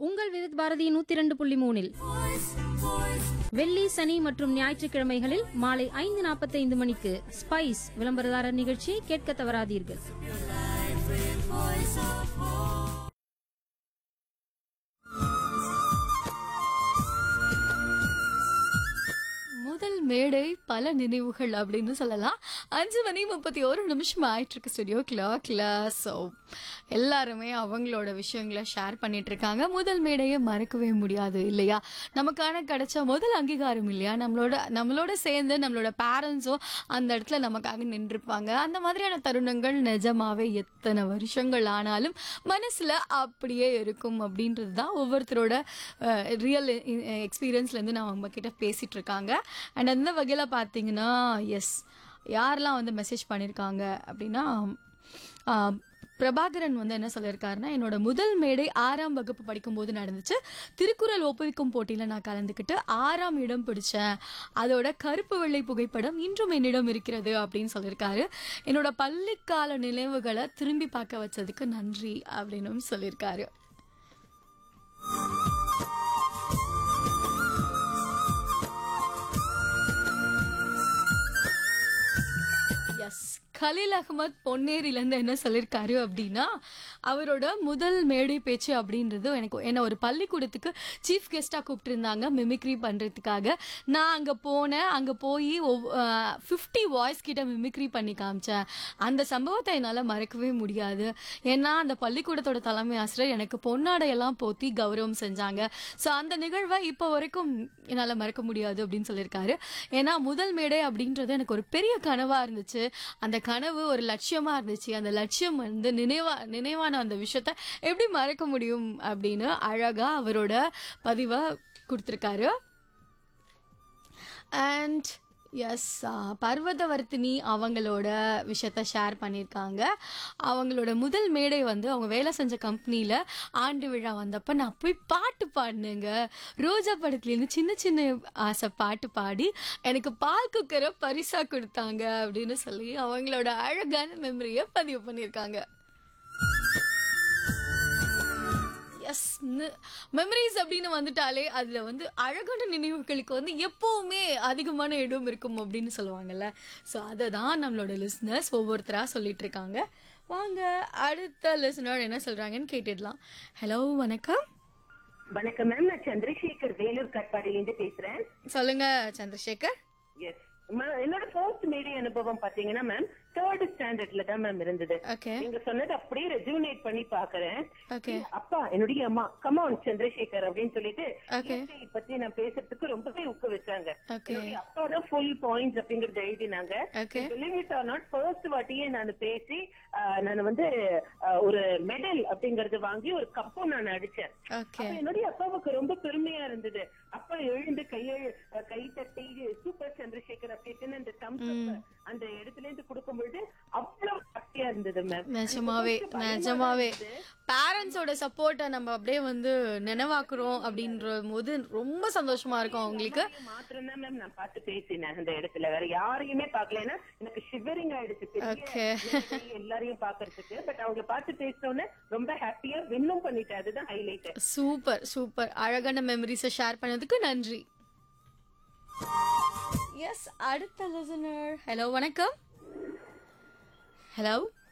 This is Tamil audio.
உங்கள் விருத் பாரதி நூத்தி இரண்டு புள்ளி மூணில் வெள்ளி சனி மற்றும் ஞாயிற்றுக்கிழமைகளில் மாலை ஐந்து நாற்பத்தைந்து மணிக்கு ஸ்பைஸ் விளம்பரதாரர் நிகழ்ச்சியை கேட்க தவறாதீர்கள் முதல் மேடை பல நினைவுகள் அப்படின்னு சொல்லலாம் அஞ்சு மணி முப்பத்தி ஒரு நிமிஷம் ஆயிட்டு இருக்கு ஸ்டுடியோ கிளாக்ல ஸோ எல்லாருமே அவங்களோட விஷயங்களை ஷேர் பண்ணிட்டு இருக்காங்க முதல் மேடையை மறக்கவே முடியாது இல்லையா நமக்கான கிடைச்ச முதல் அங்கீகாரம் இல்லையா நம்மளோட நம்மளோட சேர்ந்து நம்மளோட பேரண்ட்ஸும் அந்த இடத்துல நமக்காக நின்றுப்பாங்க அந்த மாதிரியான தருணங்கள் நிஜமாவே எத்தனை வருஷங்கள் ஆனாலும் மனசுல அப்படியே இருக்கும் அப்படின்றது தான் ஒவ்வொருத்தரோட ரியல் எக்ஸ்பீரியன்ஸ்லேருந்து நான் அவங்க கிட்ட பேசிட்டு இருக்காங்க அண்ட் அந்த வகையில் பார்த்தீங்கன்னா எஸ் யாரெல்லாம் வந்து மெசேஜ் பண்ணியிருக்காங்க அப்படின்னா ஆஹ், பிரபாகரன் வந்து என்ன சொல்லியிருக்காருன்னா என்னோட முதல் மேடை ஆறாம் வகுப்பு படிக்கும்போது நடந்துச்சு திருக்குறள் ஒப்புவிக்கும் போட்டியில் நான் கலந்துக்கிட்டு ஆறாம் இடம் பிடிச்சேன் அதோட கருப்பு வெள்ளை புகைப்படம் இன்றும் என்னிடம் இருக்கிறது அப்படின்னு சொல்லியிருக்காரு என்னோட பள்ளிக்கால நினைவுகளை திரும்பி பார்க்க வச்சதுக்கு நன்றி அப்படின்னும் சொல்லியிருக்காரு எஸ் கலீல் அகமத் பொன்னேரியிலேருந்து என்ன சொல்லியிருக்காரு அப்படின்னா அவரோட முதல் மேடை பேச்சு அப்படின்றது எனக்கு என்ன ஒரு பள்ளிக்கூடத்துக்கு சீஃப் கெஸ்ட்டாக கூப்பிட்டுருந்தாங்க மிமிக்ரி பண்ணுறதுக்காக நான் அங்கே போனேன் அங்கே போய் ஃபிஃப்டி வாய்ஸ் கிட்ட மிமிக்ரி பண்ணி காமிச்சேன் அந்த சம்பவத்தை என்னால் மறக்கவே முடியாது ஏன்னா அந்த பள்ளிக்கூடத்தோட தலைமை ஆசிரியர் எனக்கு பொன்னாடையெல்லாம் போத்தி கௌரவம் செஞ்சாங்க ஸோ அந்த நிகழ்வை இப்போ வரைக்கும் என்னால் மறக்க முடியாது அப்படின்னு சொல்லியிருக்காரு ஏன்னா முதல் மேடை அப்படின்றது எனக்கு ஒரு பெரிய கனவா இருந்துச்சு அந்த கனவு ஒரு லட்சியமா இருந்துச்சு அந்த லட்சியம் வந்து நினைவா நினைவான அந்த விஷயத்த எப்படி மறக்க முடியும் அப்படின்னு அழகா அவரோட பதிவை கொடுத்துருக்காரு அண்ட் எஸ் பர்வதவர்த்தினி அவங்களோட விஷயத்த ஷேர் பண்ணியிருக்காங்க அவங்களோட முதல் மேடை வந்து அவங்க வேலை செஞ்ச கம்பெனியில் ஆண்டு விழா வந்தப்போ நான் போய் பாட்டு பாடினேங்க ரோஜா படத்துலேருந்து சின்ன சின்ன ஆசை பாட்டு பாடி எனக்கு பால் குக்கரை பரிசாக கொடுத்தாங்க அப்படின்னு சொல்லி அவங்களோட அழகான மெமரியை பதிவு பண்ணியிருக்காங்க எஸ் மெமரிஸ் அப்படின்னு வந்துட்டாலே அதுல வந்து அழகான நினைவுகளுக்கு வந்து எப்பவுமே அதிகமான இடம் இருக்கும் அப்படின்னு சொல்லுவாங்கல்ல ஸோ அதை தான் நம்மளோட லிஸ்னர்ஸ் ஒவ்வொருத்தரா சொல்லிட்டு இருக்காங்க வாங்க அடுத்த லிஸ்னர் என்ன சொல்றாங்கன்னு கேட்டுடலாம் ஹலோ வணக்கம் வணக்கம் மேம் நான் சந்திரசேகர் வேலூர் கட்பாடியிலிருந்து பேசுறேன் சொல்லுங்க சந்திரசேகர் எஸ் என்னோட ஃபர்ஸ்ட் மேடை அனுபவம் பாத்தீங்கன்னா மேம் தேர்ட் ஸ்டாண்டர்ட்ல தான் மேம் இருந்தது ஓகே நீங்க சொன்னது அப்படியே ரெஜுனேட் பண்ணி பாக்குறேன் ஓகே அப்பா என்னுடைய அம்மா கமான் சந்திரசேகர் அப்படின்னு சொல்லிட்டு Okay. இயற்கையை பத்தி நான் பேசுறதுக்கு ரொம்பவே ஊக்குவிச்சாங்க Okay. என்னுடைய அப்பா தான் ஃபுல் பாயிண்ட்ஸ் அப்படிங்கறத எழுதினாங்க Okay. Believe or not first வாட்டியே நான் பேசி ஆஹ், நான் வந்து ஆஹ், ஒரு மெடல் அப்படிங்கறது வாங்கி ஒரு கப்பும் நான் அடிச்சேன் ஓகே அப்ப என்னுடைய அப்பாவுக்கு ரொம்ப பெருமையா இருந்தது அப்பா எழுந்து கையை கை தட்டி சூப்பர் சந்திரசேகர் அப்படின்னு அந்த thumbs up அந்த இடத்துல இருந்து கொடுக்கும் பொழுது அவ்வளவு ஹாப்பியா இருந்தது மேம் நிஜமாவே நிஜமாவே பேரண்ட்ஸோட சப்போர்ட்டை நம்ம அப்படியே வந்து நினைவாக்குறோம் அப்படின்ற போது ரொம்ப சந்தோஷமா இருக்கும் அவங்களுக்கு மாத்திரம் தான் மேம் நான் பார்த்து பேசினேன் அந்த இடத்துல வேற யாரையுமே பார்க்கல ஏன்னா எனக்கு ஷிவரிங் ஆயிடுச்சு பெரிய Okay. மேடை எல்லாரையும் பாக்குறதுக்கு பட் அவங்க பார்த்து பேசினோன்னு ரொம்ப ஹாப்பியா வின்னும் பண்ணிட்டேன் அதுதான் ஹைலைட் சூப்பர் சூப்பர் அழகான மெமரிஸை ஷேர் பண்ணதுக்கு நன்றி எஸ் அடுத்த லிசனர் ஹலோ வணக்கம் ஹலோ